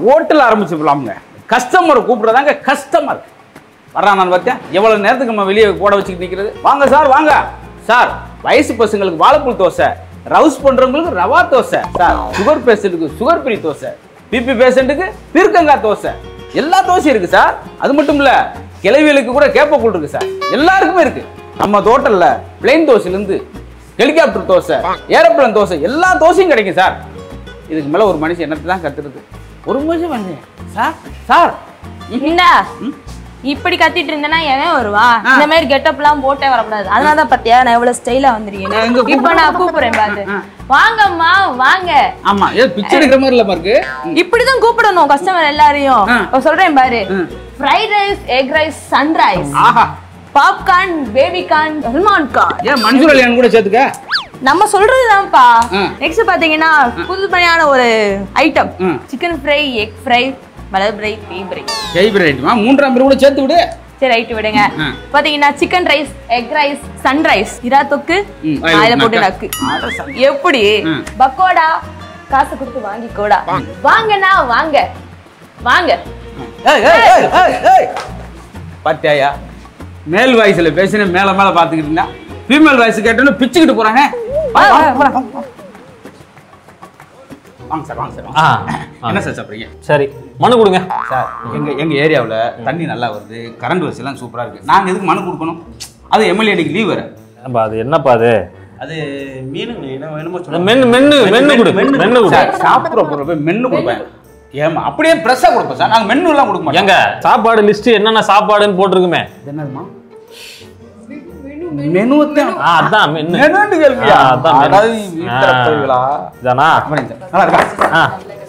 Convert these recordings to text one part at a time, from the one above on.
Hotel ஆரம்பிச்சுக்கலாமுங்க கஸ்டமரை கூப்பிடுறதாங்க customer வர்றான் நான் பார்த்தேன் எவ்வளவு நேரத்துக்கு நம்ம வெளியே போட வச்சுக்கிட்டு நிற்கிறது வாங்க சார் வாங்க சார் வயசு பசங்களுக்கு வாழைப்பூ தோசை ரவுஸ் பண்றவங்களுக்கு ரவா தோசை சார் சுகர் பேஷண்ட்டுக்கு சுகர் ஃப்ரீ தோசை பிபி பேஷண்ட்டுக்கு பீர்க்கங்காய் தோசை எல்லா தோசையும் இருக்கு சார் அது மட்டும் இல்ல கிளவிகளுக்கு கூட கேப்பக்கூழ் இருக்கு சார் எல்லாருக்குமே இருக்கு நம்ம தோட்டல்ல பிளெயின் தோசையிலேருந்து ஹெலிகாப்டர் தோசை ஏரோப்ளேன் தோசை எல்லா தோசையும் கிடைக்கும் சார் இதுக்கு மேல ஒரு மனுஷன் என்னத்தை தான் கத்துறது ஒரு மனுஷன் மனுஷன் சார் சார் இந்தா இப்படி கத்திட்டு இருந்தேன்னா எவன் வருவா ஆ. இந்த மாதிரி கெட்டப் எல்லாம் போட்டே வரக்கூடாது அதனால தான் பாத்தியா நான் எவ்வளவு ஸ்டைலா நான் எங்க வந்திருக்கேன் கூப்பிடுறேன்? இப்ப நான் கூப்பிடுறேன் பாத்து ஆ. வாங்கம்மா வாங்க ஆமா ஏதோ பிச்சை எடுக்கிற மாதிரி இல்ல இருக்கு இப்படிதான் கூப்பிடணும் கஸ்டமர் எல்லாரையும் ஆ. இப்ப சொல்றேன் பாரு ம். Fried rice egg rice sunrise ஆஹா popcorn baby corn Salman corn ஏன் மஞ்சள் அலியான் கூட சேர்த்துக்க நம்ம சொல்றதுதான்ப்பா ம். நெக்ஸ்ட் பாத்தீங்கன்னா புதுமையான ஒரு ஐட்டம் ம். சிக்கன் ஃப்ரை எக் ஃப்ரை மலர் ஃப்ரை பீ ஃப்ரை ஜெய்பர் ரைட்டுமா மூன்றாம் பேர் கூட சேர்த்து விடு சரி ரைட் விடுங்க ம். பாத்தீங்கன்னா chicken rice egg rice sunrise இரா தொக்கு ம், அதுல அதுல போட்டு நக்கு. நக்கு அட சரி. எப்படி ம். பக்கோடா காசு கொடுத்து வாங்கிக்கோடா வாங்கண்ணா வாங்க வாங்க ஏய், ஏய், ஏய், ஏய், ஏய். பாத்தியாயா மேல் வாய்ஸ்ல பேசின மேல மேல பாத்துக்கிட்டு இருந்தா ஃபீமேல் வாய்ஸ் கேட்டோன்னு பிச்சுக்கிட்டு போறாங்க வா, வா, வா, வா, வா. வாங்க சார் வாங்க சார் வாங்க. ஆ என்ன சார் சாப்பிடுறீங்க சரி மனு கொடுங்க சார் எங்க எங்க ஏரியாவுல தண்ணி நல்லா வருது கரண்ட் வசதி எல்லாம் சூப்பரா இருக்கு நாங்க எதுக்கு மனு கொடுக்கணும் அது எம்எல்ஏ அன்னைக்கு லீவ் வேற ஏன்பா அது என்னப்பா அது அது மீனுங்க என்ன வேணுமோ இந்த சொல்லுங்க மென்னு மென்னு மென்னு கொடு மென்னு கொடு சார் சாப்பிட்ற பொருள் போய் மென்னு கொடுப்பேன் ஏமா அப்படியே ஃப்ரெஷ்ஷா கொடுப்பேன் சார் நாங்க மென்னு எல்லாம் கொடுக்க மாட்டோம் ஏங்க சாப்பாடு லிஸ்ட் என்னென்ன சாப்பாடுன்னு போட்டிருக்குமே இது என்னதுமா மெனுவத்தான் ஆ, அதான் மென்னு மெனுன்னு கேள்வியா ஆ, அதான் மெனு. அதாவது வீட்டரப்பவர்களா இதானா அப்படிங்க சார் நல்லா இருக்கா ஆ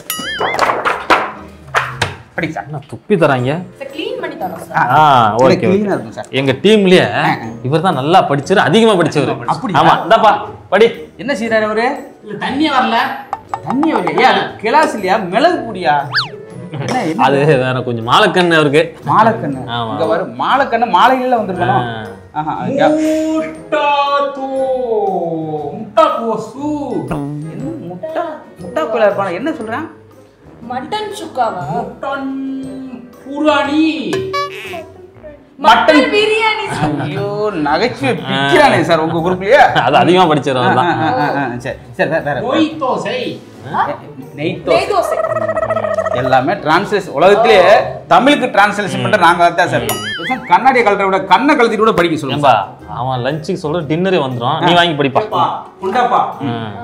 படிங்க சார் என்ன துப்பி தராங்க க்ளீன் பண்ணி தரோம் ஆ ஓகே க்ளீனாக இருக்கும் சார் எங்க டீம்லயே இவர் தான் நல்லா படிச்சவர் அதிகமா படிச்சவர் அப்படியா? ஆமா இந்தாப்பா படி என்ன செய்யறாரு அவரு இல்ல தண்ணியே வரல தண்ணி வரலையா ஏன் அது கிளாஸ் இல்லையா மிளகு பொடியா என்ன என்ன அது வேற கொஞ்சம் மாலக்கண்ணு அவருக்கு மாலைக்கண்ணு ஆமா. இங்க வரும் மாலைக்கண்ணு மாலைகள்ல வந்திருக்கணும் ஆ. ஆஹா இங்க- முட்டாத்தோ முட்டாக்கோசு என்ன முட்டா முட்டா கோயிலா இருப்பானா என்ன சொல்றான் மட்டன் சுக்காவா மட்டன் புராணி மட்டன் பிரியாணி ஐயோ நகைச்சுவை பிக்கிறானே சார் உங்க குரூப்லயே அது அதிகமா படிச்சவர் அவர் தான் சரி சரி வேற வேற நோய் தோசை நெய் தோசை நெய் தோசை எல்லாமே டிரான்ஸ்லேஷன் உலகத்திலேயே தமிழுக்கு டிரான்ஸ்லேஷன் பண்ற நாங்க தான் சார் இருக்கோம். பேசாம கண்ணாடியை கழட்ட விட கண்ணை கழட்டிட்டு கூட படிக்க சொல்லுங்க ஏன்பா அவன் லஞ்சுக்கு சொல்ற டின்னரே வந்துரும் நீ வாங்கி படிப்பா உண்டாப்பா ம்.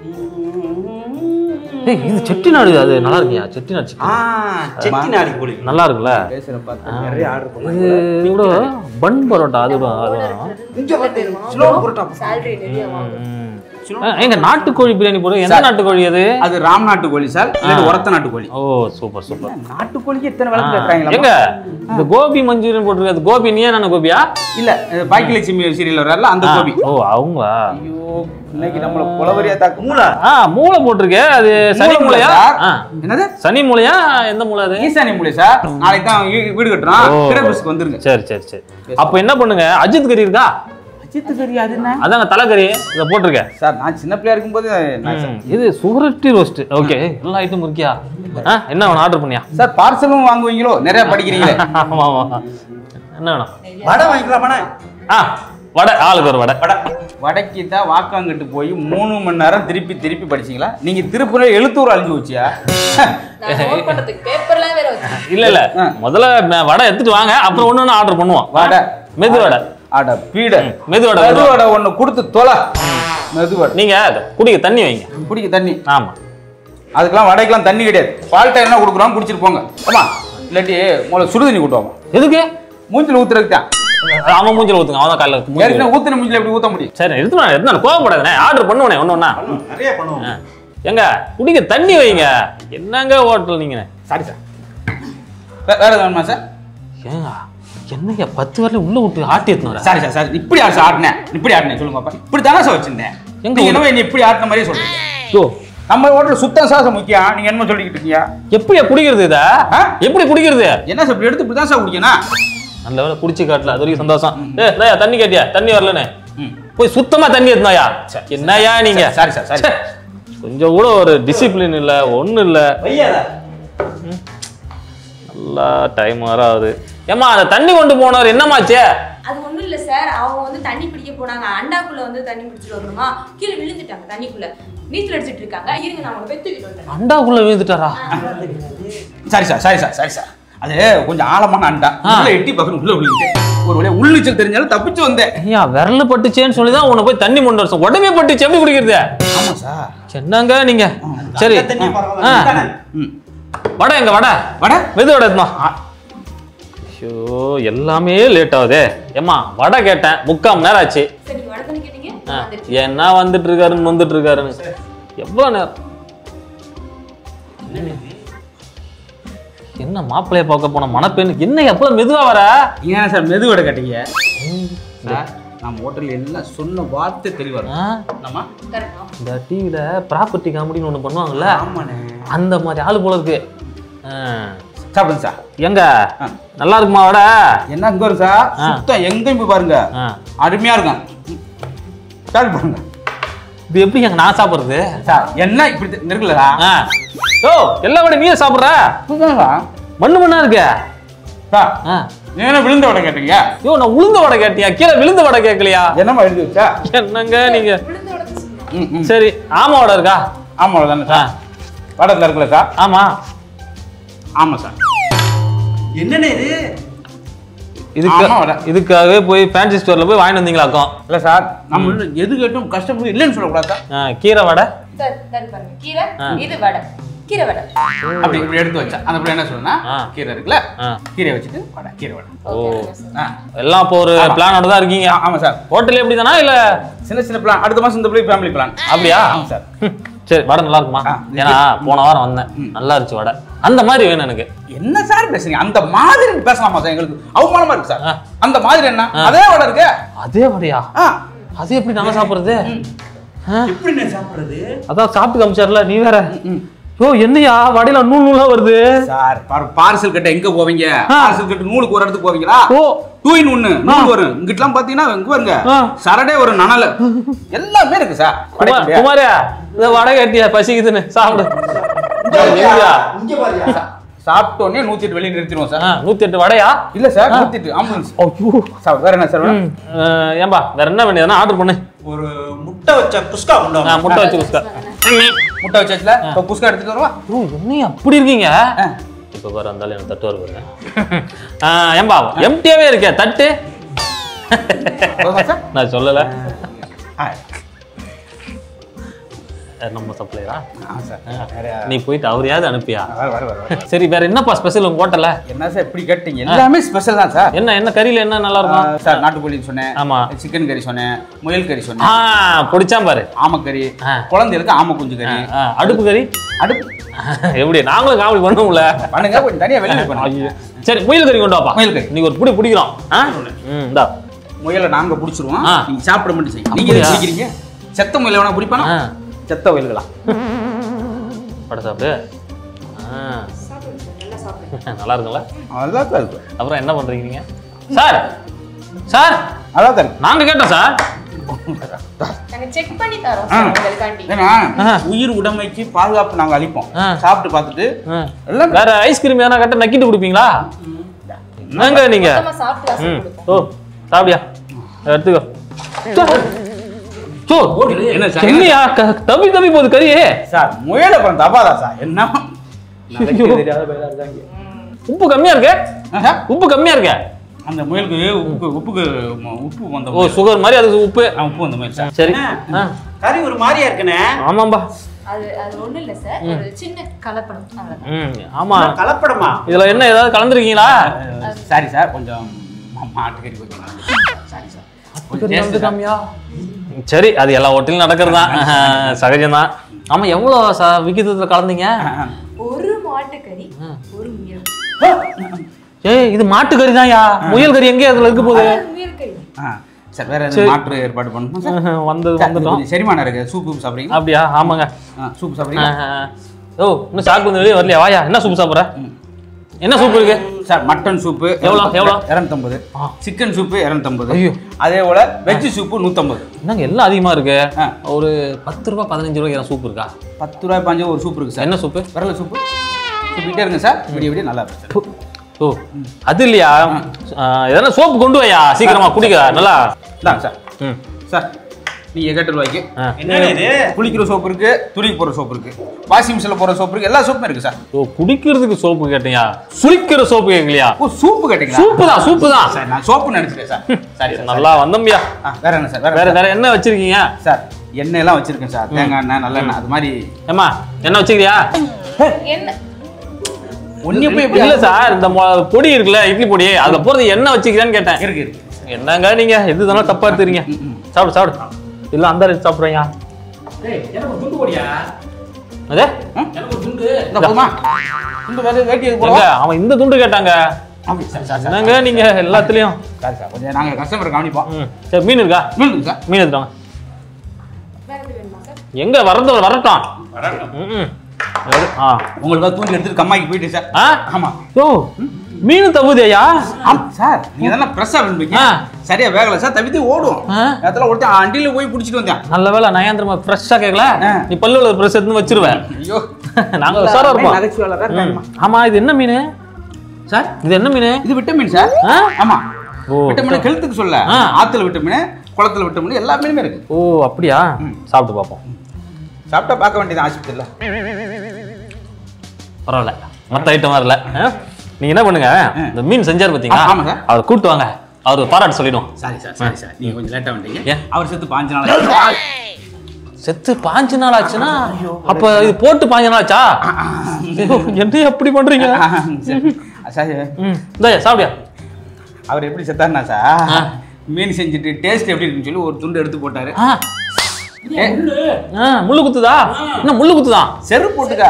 ஏய் இது செட்டிநாடு அது நல்லா இருக்கியா செட்டிநாடு ஆ சிக்கன் செட்டி நாடி கோழி நல்லா இருக்குல்ல பேசுற பார்த்து நிறைய ஆர்டர் இது இது கூட பன் பரோட்டா அது கூட- அது வேணும். ஸ்லோ புரோட்டா சாலரி நிறைய ம். ஆ, எங்க நாட்டுக்கோழி பிரியாணி போடு எந்த நாட்டுக்கோழி அது அது ராம் நாட்டுக்கோழி சார் இது ஒரத்த நாட்டுக்கோழி ஓ சூப்பர் சூப்பர் நாட்டுக்கோழிக்கு எத்தனை ஆ, விளக்கு கேட்கறாங்களா எங்க இந்த கோபி மஞ்சூரியன் போட்டிருக்கு அது கோபி நீ என்ன கோபியா இல்ல இது பாக்கியலட்சுமி சீரியல் வர்றாருல அந்த ஆ, கோபி ஓ அவங்களா ஐயோ இன்னைக்கு நம்மள குலவரியா தாக்கு மூளை ஆ மூளை போட்டிருக்கு அது சனி மூளை மூளையா சார். ஆ, என்னது சனி மூளையா எந்த மூளை அது ஈசானி மூலை சார் நாளைக்கு தான் வீ- வீடு கட்டுறோம் ஓ. கிரேபஸ்க்கு வந்துருங்க சரி சரி சரி அப்ப என்ன பண்ணுங்க அஜித் கறி இருக்கா அஜித் கறி அது என்ன அதாங்க தலைக்கறி இதை போட்டிருக்கேன் சார் நான் சின்ன பிள்ளையா இருக்கும்போது நான் ம், இது சுகரட்டி ரோஸ்ட் ஓகே எல்லா ஐட்டம் இருக்கியா ஆ, என்ன வேணும் ஆர்டர் பண்ணியா சார் பார்சலும் வாங்குவீங்களோ நிறைய படிக்கிறீங்களே ஆமா ஆமா என்ன வேணும் வடை வாங்கிக்கலாமாண்ணே ஆ வடை ஆளுக்கு ஒரு வடை வடை வடக்கி தான் வாக்காங்கிட்டு போய் மூணு மணி நேரம் திருப்பி திருப்பி படிச்சீங்களா நீங்க திருப்பூர் எழுத்தூர் அழிஞ்சு வச்சியா நோட் பண்றதுக்கு பேப்பர்லாம் வேற வச்சு இல்ல இல்ல ஆ. முதல்ல ம- வடை எடுத்துட்டு வாங்க அப்புறம் ஒண்ணு ஒண்ணு ஆர்டர் பண்ணுவோம் வடை மெது வடை அட பீட மெது வடை மெது கொடுங்க. வடை ஒண்ணு கொடுத்து தொலை மெது வடை நீங்க குடிக்க தண்ணி வைங்க குடிக்க தண்ணி ஆமா அதுக்கெல்லாம் வடைக்கெல்லாம் தண்ணி கிடையாது பால் டைம் என்ன கொடுக்குறோம் குடிச்சிட்டு போங்க ஆமா இல்லாட்டி முதல்ல சுடு தண்ணி கூட்டுவாங்க எதுக்கு மூஞ்சில ஊத்துறதுக்கு தான் அவன் மூஞ்சில ஊத்துங்க அவன் தான் காலைல மூஞ்சில ஏற்கனவே ஊத்துன மூஞ்சில எப்படி ஊத்த முடியும் சரி எடுத்துனா எடுத்துனா கோவப்படாதே ஆர்டர் பண்ணுவனே ஒண்ணு ஒண்ணா பண்ணுவோம் நிறைய பண்ணுவோம் ஆ. ஏங்க குடிக்க தண்ணி வைங்க என்னங்க ஹோட்டல் நீங்க சாரி சார் வே- வேற எதாவது வேணுமா சார் ஏங்க என்னங்க பத்து வரல உள்ள விட்டு ஆட்டி எடுத்துனு சாரி சார் சார் இப்படி ஆடு ஆடினேன் இப்படி ஆடினேன் சொல்லுங்க பாப்பா இப்படி தானே சார் வச்சிருந்தேன் எங்க நீங்க என்னமோ என்ன இப்படி ஆட்டின மாதிரியே சொல்றீங்க யோ நம்ம ஹோட்டல் சுத்தம் சார் முக்கியம் நீங்க என்ன சொல்லிக்கிட்டு இருக்கீங்க எப்படியா குடிக்கிறது இத ஆ? எப்படி குடிக்கிறது என்ன சார் இப்படி எடுத்து இப்படி தான் சார் குடிக்கணும் நல்ல வேலை குடிச்சு காட்டல அது வரைக்கும் சந்தோஷம் ஏ தயா தண்ணி கேட்டியா தண்ணி வரலனே ம். போய் சுத்தமா தண்ணி எடுத்துனாயா என்னயா நீங்க சாரி சார் சாரி ச்சே. கொஞ்சம் கூட ஒரு டிசிப்ளின் இல்ல ஒண்ணு இல்ல வையாத நல்லா டைம் வர ஆகுது ஏம்மா அந்த தண்ணி கொண்டு போனவர் என்னமாச்சே அது ஒண்ணும் இல்ல சார் அவங்க வந்து தண்ணி பிடிக்க போனாங்க அண்டாக்குள்ள வந்து தண்ணி பிடிச்சிட்டு வரணுமா கீழே விழுந்துட்டாங்க தண்ணிக்குள்ள நீச்சல் அடிச்சிட்டு இருக்காங்க இருங்க நான் உங்களை போய் தூக்கிட்டு வந்துடுறேன் அண்டாக்குள்ள விழுந்துட்டாரா சரி சார் சரி சார் சரி சார் அது கொஞ்சம் ஆழமான அண்டா ஆ. உள்ள எட்டி பக்கம் உள்ள விழுந்துட்டு ஒரு வழியா உள்நீச்சல் தெரிஞ்சாலும் தப்பிச்சு வந்தேன் ஐயா விரல் பட்டுச்சேன்னு சொல்லி தான் உன்னை போய் தண்ணி கொண்டு வர உடம்பே பட்டுச்சு எப்படி குடிக்கிறது ஆமா சார் என்னங்க நீங்க சரி நல்ல தண்ணி ஆ. பரவாயில்ல தானே? ம் வடை எங்க வடை வட மெது வடை எடுத்துமா ஆ. ஐயோ எல்லாமே லேட் ஆகுதே ஏம்மா வடை கேட்டேன் முக்கால் மணி நேரம் ஆச்சு சரி நீங்க வடை தண்ணி கேட்டீங்க ஆ, நான் வந்துடுச்சு. என்ன வந்துட்டு இருக்காருன்னு வந்துட்டு இருக்காருன்னு எவ்வளோ நேரம் என்ன மாப்பிள்ளைய பார்க்க போன மணப்பெண்ணுக்கு என்ன எவ்வளவு மெதுவா வர ஏன் சார் மெது வடை கேட்டீங்க சார் நம்ம ஹோட்டல்ல எல்லாம் சொன்ன வார்த்தை தெளிவா ஆ, இருக்கும் நம்ம தரணும். இந்த டிவியில ப்ராப்பர்ட்டி காமெடின்னு ஒண்ணு பண்ணுவாங்கல்ல ஆமாண்ணே அந்த மாதிரி ஆளு போல இருக்கு ஆ, சாப்பிடுங்க சார் எங்க ஆ. நல்லா இருக்குமா வடை என்ன இங்க வரும் சார் ஆ. சுத்தம் எங்கேயும் போய் பாருங்க ஆ, அருமையா இருக்கும் சாப்பிட்டு பாருங்க இது எப்படி எங்க நான் சாப்பிடுறது சார் என்ன இப்படி தெ- இங்க இருக்குல்ல ஆ. ஓ எல்லா வடை நீயே சாப்பிடுற புதுசா மண்ணு மண்ணா இருக்கு சார் ஆ. நீங்க என்ன விழுந்த வடை கேட்டீங்க ஐயோ நான் உளுந்த வடை கேட்டியா கீழே விழுந்த வடை கேட்கலையா என்னம்மா எழுதி வச்சா என்னங்க நீங்க விழுந்த வடை தான் சொன்னேன். ம் ம் சரி ஆமா வடை இருக்கா ஆமா தானே ஆ, சார் வடத்தில் இருக்குல்ல சார் ஆமா ஆமா சார் என்னண்ணே இது இதுக்கு ஆமா வடை. இதுக்காகவே போய் ஃபேன்சி ஸ்டோர்ல போய் வாங்கிட்டு வந்தீங்களாக்கும் இல்ல சார் நம்ம இன்னும் எது கேட்டும் கஷ்டப்பட்டு இல்லைன்னு சொல்லக்கூடாது சார் ஆ, கீரை வடை சார் தரு பாருங்க கீரை ஆ. இது வடை கீரை வடை அப்படி இப்படி எடுத்து வச்சா அந்த அப்படி என்ன சொல்லணும்னா ஆ. கீரை இருக்குல்ல ஆ. கீரையை வச்சுட்டு வடை கீரை வடை ஓகே சார் ஆ எல்லாம் இப்போ ஒரு ஆமா. பிளானோட தான் இருக்கீங்க ஆ, ஆமா சார் ஹோட்டல் எப்படி தானா இல்ல சின்ன சின்ன பிளான் அடுத்த மாசம் இந்த பிள்ளை ஃபேமிலி பிளான் அப்படியா ஆமா சார் ஹம், சரி வடை நல்லா இருக்குமா ஆ, ஏன்னா போன வாரம் வந்தேன் நல்லா இருந்துச்சு வடை அந்த மாதிரி வேணும் எனக்கு என்ன சார் பேசுறீங்க அந்த மாதிரி பேசலாமா சார் எங்களுக்கு அவமானமா இருக்கு சார் ஆ. அந்த மாதிரி என்ன அதே வடை இருக்கு அதே வடையா ஆ அது எப்படி நல்லா சாப்பிடுறது ஆ, எப்படிண்ணே சாப்பிடுறது அதான் சாப்பிட்டு காமிச்சார்ல நீ வேற ம். யோ என்னையா வடையில நூல் நூலா வருது சார் பார்சல் கட்ட எங்க போவீங்க ஆ. பார்சல் கட்ட நூலுக்கு ஒரு இடத்துக்கு போவீங்களா ஓ டூ இன் ஒன்னு நூல் வரும் இங்கிட்டலாம் பாத்தீங்கன்னா இங்க பாருங்க ஆ. சரடே ஒரு நனல எல்லாமே இருக்கு சார் குமார் குமாரே இந்த வடை கட்டியா பசிக்குதுன்னு சாப்பிடு எங்கயா? இங்க பாரியா சாப்பிட்ட உடனே நூத்தி எட்டு வெளியே நிறுத்திடுவோம் சார் ஆ, நூத்தி எட்டு வடையா இல்ல சார் நூத்தி எட்டு ஆம்புலன்ஸ் சார் வேற என்ன சார் வேணும்? ம், ஆ, ஏம்பா வேற என்ன வேண்டியதுனா ஆர்டர் பண்ணு ஒரு முட்டை வச்ச குஸ்கா கொண்டு ஆ, வாங்க. முட்டை வச்சு குஸ்கா முட்டை வச்சாச்சுல இப்போ குஸ்கா எடுத்துட்டு வருவா ஓ என்னையா அப்படி இருக்கீங்க ஆ. இப்போ பாரு இருந்தாலும் எனக்கு தட்டு வருவாரு ஆ, ஏம்பா எம்டியாவே இருக்கே தட்டு போதுமா சார் நான் சொல்லல ஆ நம்ம சப்ளையரா ஆ சார் வேற நீ போயிட்டு அவரையாவது அனுப்பியா வர வர வர வர. சரி வேற என்னப்பா ஸ்பெஷல் உங்க ஹோட்டல்ல என்ன சார் இப்படி கேட்டீங்க எல்லாமே ஸ்பெஷல் தான் சார் என்ன என்ன கறியில என்ன நல்லா ஆ, இருக்கும் சார் நாட்டுக்கோழி சொன்னேன் ஆமா. சிக்கன் கறி சொன்னேன் முயல் கறி ஆ சொன்னேன் பிடிச்சான் பாரு ஆமக்கறி ஆ. குழந்தைகளுக்கு ஆம குஞ்சு கறி ஆ, அடுப்பு கறி அடுப்பு எப்படி நாங்களும் காமெடி பண்ணுவோம்ல பண்ணுங்க கொஞ்சம் தனியா வெளியே பண்ணுங்க ஐயோ. சரி முயல் கறி கொண்டு வாப்பா முயல் கறி. நீ ஒரு புடி பிடிக்கிறோம் ஆ? ம் இந்தா முயலை நாங்க பிடிச்சிருவோம் ஆ. நீங்க சாப்பிட மட்டும் செய்யுங்க நீங்க அப்படியா? எதுக்கு பிடிக்கிறீங்க செத்த முயலை வேணா பிடிப்பானா ஆ. செத்த முயல்களா பட சாப்பிடு ஆ. நல்லா இருக்குல்ல அதான் சார் இருக்கு அப்புறம் என்ன பண்றீங்க நீங்க சார் சார் அதான் சார் இருக்கு. நாங்க கேட்டோம் சார் நாங்க செக் பண்ணி தரோம் ஆ. சார் உங்களுக்காண்டி ஏன்னா ஆ. உயிர் உடைமைக்கு பாதுகாப்பு நாங்க அளிப்போம் ஆ. சாப்பிட்டு பார்த்துட்டு ஆ. எல்லாம் வேற ஐஸ்கிரீம் எதனா கட்ட நக்கிட்டு கொடுப்பீங்களா என்னங்க நீங்க மொத்தமா சாப்பிட்டு தான் சார் ம் கொடுப்போம் ஓ சாப்பிடியா எடுத்துக்கோ சோ என்ன சார்? என்னையா க- தப்பி தப்பி போகுது கறி சார் முயல் அப்புறம் தப்பாதா சார் என்ன நாளைக்கே தெரியாத பயலா இருக்காங்க. உப்பு கம்மியா இருக்கு ஆ, சார்? உப்பு கம்மியா இருக்கு அந்த முயலுக்கு உப்பு உப்புக்கு ம- உப்பு வந்த ஓ முயல். சுகர் மாதிரி அதுக்கு உப்பு ஆ, உப்பு வந்த முயல் சார் சரி ஆ, கறி ஒரு மாதிரியா இருக்குண்ணே ஆமாம்பா அது அது ஒண்ணும் இல்ல சார் ஒரு சின்ன கலப்படம் அவ்வளவுதான் ம் ஆமா கலப்படமா இதுல என்ன ஏதாவது கலந்துருக்கீங்களா சாரி சார் கொஞ்சம் மா- மாட்டுக்கறி கொஞ்சம் சாரி சார் கொஞ்சம் taste சார். கம்மியா சரி அது எல்லா ஹோட்டலும் நடக்கிறது தான் சகஜம்தான் ஆமா எவ்வளோ ச விகிதத்துல கலந்தீங்க ஒரு மாட்டுக்கறி ஒரு முயல் ஏய் இது மாட்டு கறி தான்யா முயல் கறி எங்கே அதுல இருக்க போகுது அது முயல் கறி ஆ, சார் வேற எதுவும் மாற்று ஏற்பாடு பண்ணணுமா சார் வந்தது சார், இது வந்துட்டோம் கொஞ்சம் செரிமானம் இருக்கு சூப்பு சாப்பிடுறீங்களா அப்படியா ஆமாங்க ஆ, சூப்பு ஆ, சாப்பிடுறீங்களா ஆ. ஓ இன்னும் சாக்கு வந்து வெளியே வரலையா வாயா என்ன சூப் சாப்பிட்ற என்ன சூப் இருக்கு சார் மட்டன் சூப்பு எவ்வளோ, எவ்வளோ? இரநூத்தம்பது ஆ. சிக்கன் சூப்பு இரநூத்தம்பது ஐயோ. அதே போல வெஜ் சூப்பு நூற்றம்பது என்னங்க எல்லாம் அதிகமா இருக்கு ஆ. ஒரு பத்து ரூபா பதினஞ்சு ரூபாய்க்கு சூப் இருக்கா பத்து ரூபாய் பாஞ்சு ஒரு சூப் இருக்கு சார் என்ன சூப்பு விரல சூப்பு சூப்பிட்டே இருங்க சார் விடிய விடிய நல்லா இருக்கு சார் ஓ அது இல்லையா ஆ, எதனா சோப்பு கொண்டு வாயா சீக்கிரமா குடிக்க நல்லா இந்தாங்க சார் ம் சார் நீங்க கேட்ட ரூபாய்க்கு ஆ. என்னடா இது குளிக்கிற சோப்பு இருக்கு துணிக்கு போற சோப்பு இருக்கு வாஷிங் மிஷினில் போற சோப்பு இருக்கு எல்லா சோப்பும் இருக்கு சார் ஓ குடிக்கிறதுக்கு சோப்பு கேட்டியா சுளிக்கிற சோப்பு கேட்கலையா ஓ சூப்பு கேட்டீங்களா சூப்பு தான் சூப்பு தான் சார் நான் சோப்பு நினைச்சிட்டேன் சார் சரி சார் நல்லா வந்தம்பியா ஆ, வேற என்ன சார் வேற வேற வேற என்ன வச்சிருக்கீங்க சார் எண்ணெய் எல்லாம் வச்சிருக்கேன் சார் தேங்காய் எண்ணெய் நல்லெண்ணெய் அது மாதிரி ஏம்மா என்ன வச்சுக்கிறியா என்ன ஒன்னே போய் எப்படி இல்ல சார் இந்த மொ- பொடி இருக்குல்ல இட்லி பொடி அதுல போறது என்ன வச்சுக்கிறேன்னு கேட்டேன் இருக்கு இருக்கு என்னங்க நீங்க எது தானே தப்பா எடுத்துறீங்க சாப்பிடு சாப்பிடு இல்ல அந்த ரெண்டு சாப்பிடுறீங்க எனக்கு துண்டு போடியா அதே எனக்கு துண்டு இந்த போதுமா துண்டு வேற வேட்டி எது எங்க போடுவா அவன் இந்த துண்டு கேட்டாங்க அப்படி சார் சார் சார் என்னங்க நீங்க எல்லாத்துலயும் சார் சார் கொஞ்சம் நாங்கள் கஸ்டமர் கவனிப்போம் ம் சரி மீன் இருக்கா மீன் இருக்கு சார் மீன் எடுத்துவாங்க வேற எது வேணுமா சார் எங்க வரது வரட்டும் ம் எடு. ஆ உங்களுக்காக தூண்டி எடுத்துட்டு கம்மாய்க்கு போயிட்டு சார் ஆ ஆமா யோ மீன் தப்புதேயா ஆமா சார் நீங்க தானே ஃப்ரெஷ்ஷாக விரும்புங்க ஆ. சரியா வேகல சார் தவித்து ஓடும் ஆ. நேரத்தில் ஒருத்தன் அண்டியில போய் பிடிச்சிட்டு வந்தேன் நல்ல வேலை நயந்திரமா ஃப்ரெஷ்ஷா கேட்கல ஆ. நீ பல்லுல ஒரு ப்ரெஸ் எடுத்து வச்சிருவேன் ஐயோ நாங்க உஷாரா இருப்போம் நகைச்சுவாளராக ம். இருக்காங்கம்மா. ஆமா இது என்ன மீன் சார் இது என்ன மீன் இது விட்டமின் சார் ஆ? ஆமா ஓ விட்டமின் ஹெல்த்துக்கு சொல்ல ஆ. ஆத்துல விட்டமின் குளத்துல விட்டமின் எல்லா மீனுமே இருக்கு ஓ அப்படியா சாப்பிட்டு பார்ப்போம் சாப்பிட்டா பார்க்க வேண்டியது ஆஸ்பத்திரியில் பரவாயில்ல மத்த ஐட்டம் வரல ஆ? நீங்க என்ன பண்ணுங்க இந்த மீன் செஞ்சாரு பாத்தீங்களா ஆ, ஆமா சார். அவர் கூட்டு வாங்க அவர் பாராட்டு சொல்லிடும் சாரி சார் சாரி சார் நீங்க கொஞ்சம் லேட்டா வந்துட்டீங்க ஏன்? அவர் செத்து பாஞ்சு நாள் ஆச்சு. செத்து பாஞ்சு நாள் ஆச்சுன்னா அப்ப இது போட்டு பாஞ்சு நாள் ஆச்சா ஐயோ, என்ன அப்படி பண்றீங்க சரி. சார் ம் இந்த சாப்பிடியா அவர் எப்படி செத்தாருனா சார் ஆ. மீன் செஞ்சுட்டு டேஸ்ட் எப்படி இருக்குன்னு சொல்லி ஒரு துண்டு எடுத்து போட்டாரு ஆ ஏ, ஆ, முள்ளு குத்துதா என்ன முள்ளு குத்துதான் செருப்பு போட்டுக்கா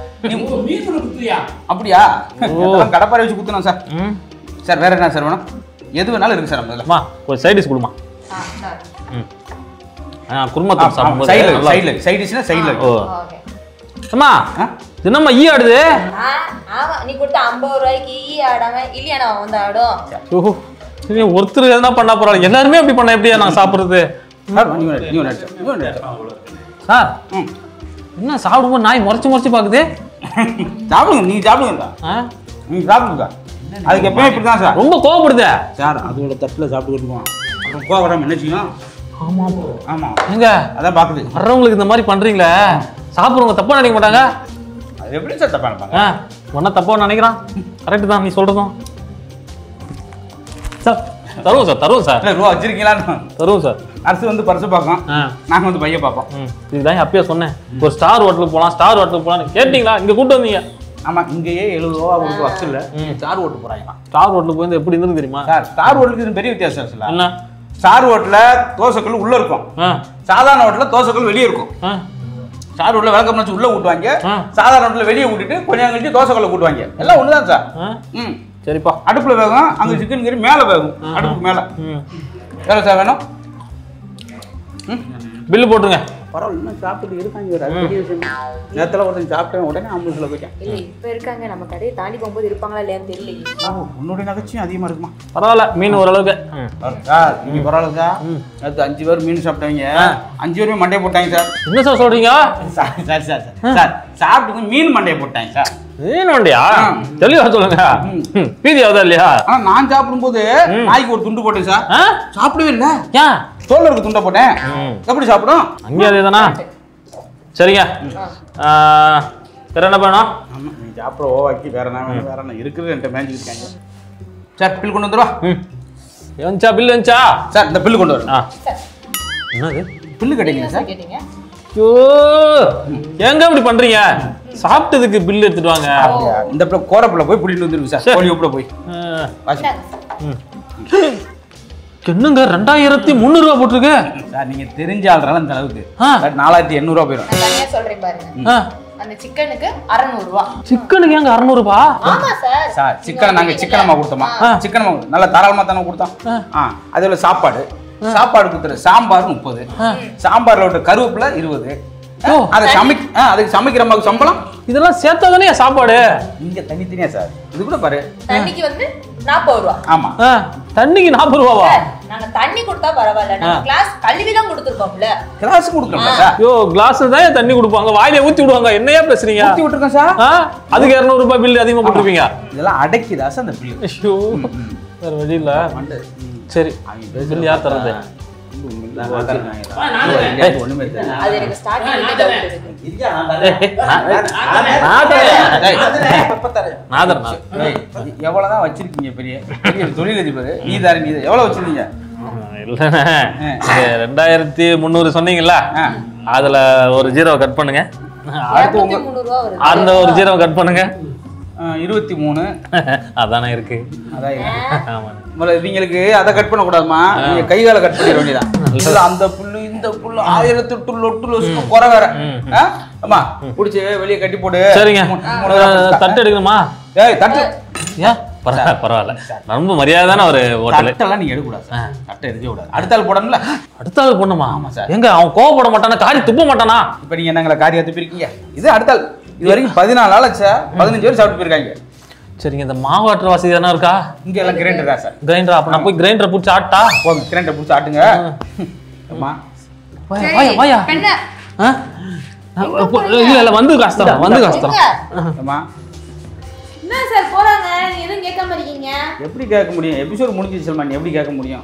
அப்படியா இதெல்லாம் கடப்பாரை வச்சு குத்தணும் சார் ம் சார் வேற என்ன சார் வேணும் எது வேணாலும் இருக்கு சார் முதல்ல அம்மா ஒரு சைடிஷ் கொடுமா ஆ சார் ம் ஆ குருமத்தம் சாப்பிடும்போது சைடில் நல்லா சைடில் சைடிஷ்னா சைடில் ஓ ஓகே அம்மா ஆ? என்னம்மா ஈ ஆடுது ஆ ஆமா நீ கொடுத்த ஐம்பது ரூபாய்க்கு ஈ ஆடாம இல்லையா நான் வந்து ஆடும் ஓஹோ இனி ஒருத்தர் எதனா பண்ணா பரவாயில்ல எல்லாருமே அப்படி பண்ண எப்படியா நான் சாப்பிடுறது சார் நீ ஒன்று நீ ஒன்று நீ ஒன்று சார் ம் என்ன சாப்பிடும்போது நாய் முறைச்சு முறைச்சு பாக்குது சாப்பிடுங்க நீ சாப்பிடுங்க ஆ? நீ சாப்பிடுங்க அதுக்கு எப்பவுமே இப்படி தான் சார் ரொம்ப கோவப்படுதே சார் அதோட தட்டில் சாப்பிட்டுக்கிட்டுவோம் அப்புறம் கோவப்படாம என்ன செய்யும் ஆமா ஆமாம் எங்க அதான் பார்க்குது வர்றவங்களுக்கு இந்த மாதிரி பண்றீங்களே சாப்பிடுறவங்க தப்பா நினைக்க மாட்டாங்க அது எப்படி சார் தப்பா நினைப்பாங்க ஆ ஒன்னா தப்பா நினைக்கிறான் கரெக்ட் தான் நீ சொல்றதும் சார் தருவோம் சார் தருவோம் சார் இல்லை ரூபா வச்சிருக்கீங்களான்னு தருவோம் சார் நர்ஸ் வந்து பர்ஸை பார்க்கும் ஆ நாங்கள் வந்து பையன் பார்ப்போம் ம் இதுதான் அப்பயே சொன்னேன் ஒரு ஸ்டார் ஹோட்டலுக்கு போலாம் ஸ்டார் ஹோட்டலுக்கு போலாம் கேட்டீங்களா இங்க கூட்டு வந்தீங்க ஆமாம் இங்கேயே எழுபது ரூபா கொடுத்து வசூல் ஸ்டார் ஓட்டு போகிறாங்களாம் ஸ்டார் ஹோட்டலுக்கு போய் எப்படி இருந்தது தெரியுமா சார் ஸ்டார் ஹோட்டலுக்கு இது பெரிய வித்தியாசம் இருக்குல்ல என்ன ஸ்டார் ஹோட்டலில் தோசைக்கல் உள்ளே இருக்கும் ஆ சாதாரண ஹோட்டலில் தோசைக்கல் வெளியே இருக்கும் ஆ ஸ்டார் ஹோட்டலில் விளக்கம் வச்சு உள்ளே ஊட்டுவாங்க ஆ. சாதாரண ஹோட்டலில் வெளியே ஊட்டிட்டு கொஞ்சம் கழிச்சு தோசைக்கல்ல கூட்டுவாங்க எல்லாம் ஒன்று தான் சார் ஆ ம் சரிப்பா அடுப்பில் வேகும் அங்கே சிக்கன் கறி மேலே வேகும் அடுப்புக்கு மேலே ம் எவ்வளோ சார் வேணும் ம் பில்லு போட்டுருங்க பரவாயில்ல இன்னும் சாப்பிட்டு இருக்காங்க ஒரு அது பெரிய விஷயம் நேரத்தில் ஒருத்தன் சாப்பிட்டேன் உடனே ஆம்புலன்ஸில் போயிட்டேன் இல்ல இப்ப இருக்காங்க நம்ம கடையை தாண்டி போகும்போது இருப்பாங்களா இல்லையான்னு தெரியல ஓ உன்னுடைய நகைச்சியும் அதிகமாக இருக்குமா பரவாயில்ல மீன் ஓரளவுக்கு ம் சார் நீங்கள் பரவாயில்ல சார் நேற்று அஞ்சு பேர் மீன் சாப்பிட்டாங்க அஞ்சு பேருமே மண்டையை போட்டாங்க சார் என்ன சார் சொல்றீங்க sir sir sir sir sir சாப்பிட்டு மீன் மண்டையை போட்டாங்க சார் மீன் வண்டியா தெளிவா சொல்லுங்க ம், பீதி ஆகுதா இல்லையா ஆனால் நான் சாப்பிடும்போது நாய்க்கு ஒரு துண்டு போட்டேன் சார் ஆ சாப்பிடவே இல்லை ஏன் தோல்ல இருக்க துண்டை போட்டேன் ம். எப்படி சாப்பிடும் அங்கேயும் அதே தானா சரிங்க ஆ, வேற என்ன வேணும் ஆமாம் நீ சாப்பிட ஓவாக்கி வேற என்ன வேணும் வேற என்ன இருக்குது என்கிட்ட மேய்ஞ்சிட்டு இருக்காங்க சார் பில் கொண்டு வந்துருவா ம் வந்துச்சா பில்லு வந்துச்சா சார் இந்த பில்லு கொண்டு வரும் ஆ என்னது பில்லு கிடைக்குங்க சார் கேட்டீங்க ஐயோ எங்க இப்படி பண்றீங்க சாப்பிட்டதுக்கு பில் எடுத்துட்டு வாங்க அப்படியா? இந்த பிள்ளை கோரப்பில் போய் பிடிட்டு வந்துருக்கு சார் சரி. கோழி உப்புல போய் ஆ, வாசி ம். என்னங்க ரெண்டாயிரத்தி முந்நூறு ரூபா போட்டிருக்கு சார் நீங்க தெரிஞ்ச ஆள்றால இந்த அளவுக்கு ஆ. சார் நாலாயிரத்தி எண்ணூறுவா போயிடும் நான் தனியா சொல்றேன் பாருங்க ஆ, அந்த சிக்கனுக்கு அறநூறு ரூபா சிக்கனுக்கு ஏங்க அறநூறுபா ஆமா சார் சார் சிக்கனை நாங்க சிக்கனமா கொடுத்தோமா ஆ. சிக்கனமா நல்லா தாராளமா தானே கொடுத்தோம் ஆ அதுல சாப்பாடு சாப்பாடு கொடுத்துரு சாம்பார் முப்பது சாம்பார்ல விட்டு கருவேப்பிலை இருபது ஓ. அதை சமைக்க ஆ, அதுக்கு சமைக்கிற அம்மாவுக்கு சம்பளம் இதெல்லாம் சேர்த்தா தானே சாப்பாடு இங்க தனித்தனியா சார் இது கூட பாரு தண்ணிக்கு வந்து நாற்பது ரூபா ஆமா ஆ, தண்ணிக்கு நாற்பது ரூபாவா சார், நாங்க தண்ணி கொடுத்தா பரவாயில்ல நம்ம கிளாஸ் கழுவி தான் கொடுத்துருக்கோம்ல கிளாஸ் கொடுக்கணும் சார் ஐயோ கிளாஸ் தான் தண்ணி கொடுப்பாங்க வாயில ஊத்தி விடுவாங்க என்னையா பேசுறீங்க ஊத்தி விட்டுருக்கோம் சார் ஆ, அதுக்கு இருநூறு ரூபாய் பில் அதிகமா போட்டுருப்பீங்க இதெல்லாம் அடைக்குதா சார் அந்த பில்லு ஐயோ வேற வழி இல்ல சரி பில் யார் தர்றது ஒண்ணுமே தெரியல அது எனக்கு ஸ்டார்டிங் டவுட் இருக்கு நான் தரேன். டேய், நான் தரேன், நான் டேய், எவ்வளவுதான் வச்சிருக்கீங்க பெரிய பெரிய தொழிலதிபர் நீ தாரு நீ எவ்வளவு வச்சிருந்தீங்க இல்லைண்ணே இது ரெண்டாயிரத்தி முந்நூறு சொன்னீங்கல்ல ஆ. அதுல ஒரு ஜீரோ கட் பண்ணுங்க அடுத்து உங்க முந்நூறுவா வருது அந்த ஒரு ஜீரோ கட் பண்ணுங்க ஆ, இருபத்தி மூணு அதானே இருக்கு அதான் இருக்கு. ஆமாண்ணே முதல்ல இவங்களுக்கு அதை கட் பண்ண கூடாதுமா நீங்க கை காலை கட் பண்ணிட வேண்டியதான் இதுல அந்த புல்லு இந்த புல்லு ஆயிரத்தி எட்டு லொட்டு லொசுக்கு குறை வேற ஆ? அம்மா புடிச்சு வெளியே கட்டி போடு சரிங்க மூணு- மூணு தடவை அஹ், புடிச்சுட்டா. தட்டு எடுக்கணுமா ஏய் தட்டு ஏன் பரவாயில்ல பரவாயில்ல ரொம்ப மரியாதையான ஒரு ஹோட்டலு தட்டெல்லாம் நீங்க எடுக்க கூடாது சார். தட்டை எடுக்க கூடாது அடுத்த ஆள் போடணும்ல அடுத்த ஆள் பொண்ணுமா ஆமா சார். எங்க அவன் கோவப்பட மாட்டானா காரி துப்ப மாட்டானா இப்ப நீங்க என்னங்களை காரியா துப்பிருக்கீங்க இது அடுத்த ஆள் இது வரைக்கும் பதினாலு ஆள் ஆச்சா பதினஞ்சு பேர் சாப்பிட்டு போயிருக்காங்க சரிங்க இந்த மாவாட்டுற வசதி எதனா இருக்கா இங்க எல்லாம் கிரைண்டர் தான் சார் கிரைண்டர் அப்ப நான் போய் கிரைண்டரை பிடிச்சி ஆட்டா போங்க கிரைண்டர் பிடிச்சி ஆட்டுங்க அம்மா வாயா வாயா வாயா பெண்ண ஆ? அப்போ- இல்ல இல்ல வந்து காசு தரேன் வந்து காசு தரேன் அம்மா என்ன சார் போறாங்க நீங்க எதுவும் கேட்காம இருக்கீங்க எப்படி கேட்க முடியும் எபிசோட் முடிஞ்சிச்சு செல்மா நீ எப்படி கேட்க முடியும்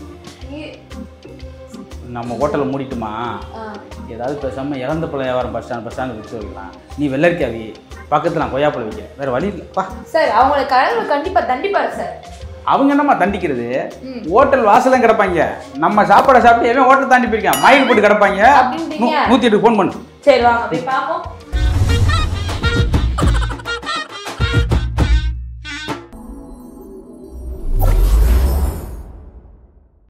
நம்ம ஹோட்டலை மூடிட்டுமா ஏதாவது பேசாம இறந்த பழம் வியாபாரம் பஸ் ஸ்டாண்ட் பஸ் ஸ்டாண்ட் வச்சு வைக்கலாம் நீ வெள்ளரிக்காவி பக்கத்துல நான் கொய்யாப்பழம் வைக்கிறேன் வேற வழி இல்லை பா சார் அவங்களை கடவுள் கண்டிப்பா தண்டிப்பாரு சார் அவங்க என்னம்மா தண்டிக்கிறது ஹோட்டல் வாசலும் கிடப்பாங்க நம்ம சாப்பாடை சாப்பிட்டு எவன் ஹோட்டல் தாண்டி போயிருக்கான் மயில் போட்டு கிடப்பாங்க அப்படின்றீங்க? நூ- நூத்தி எட்டு ஃபோன் பண்ணு சரி வாங்க போய் பாப்போம்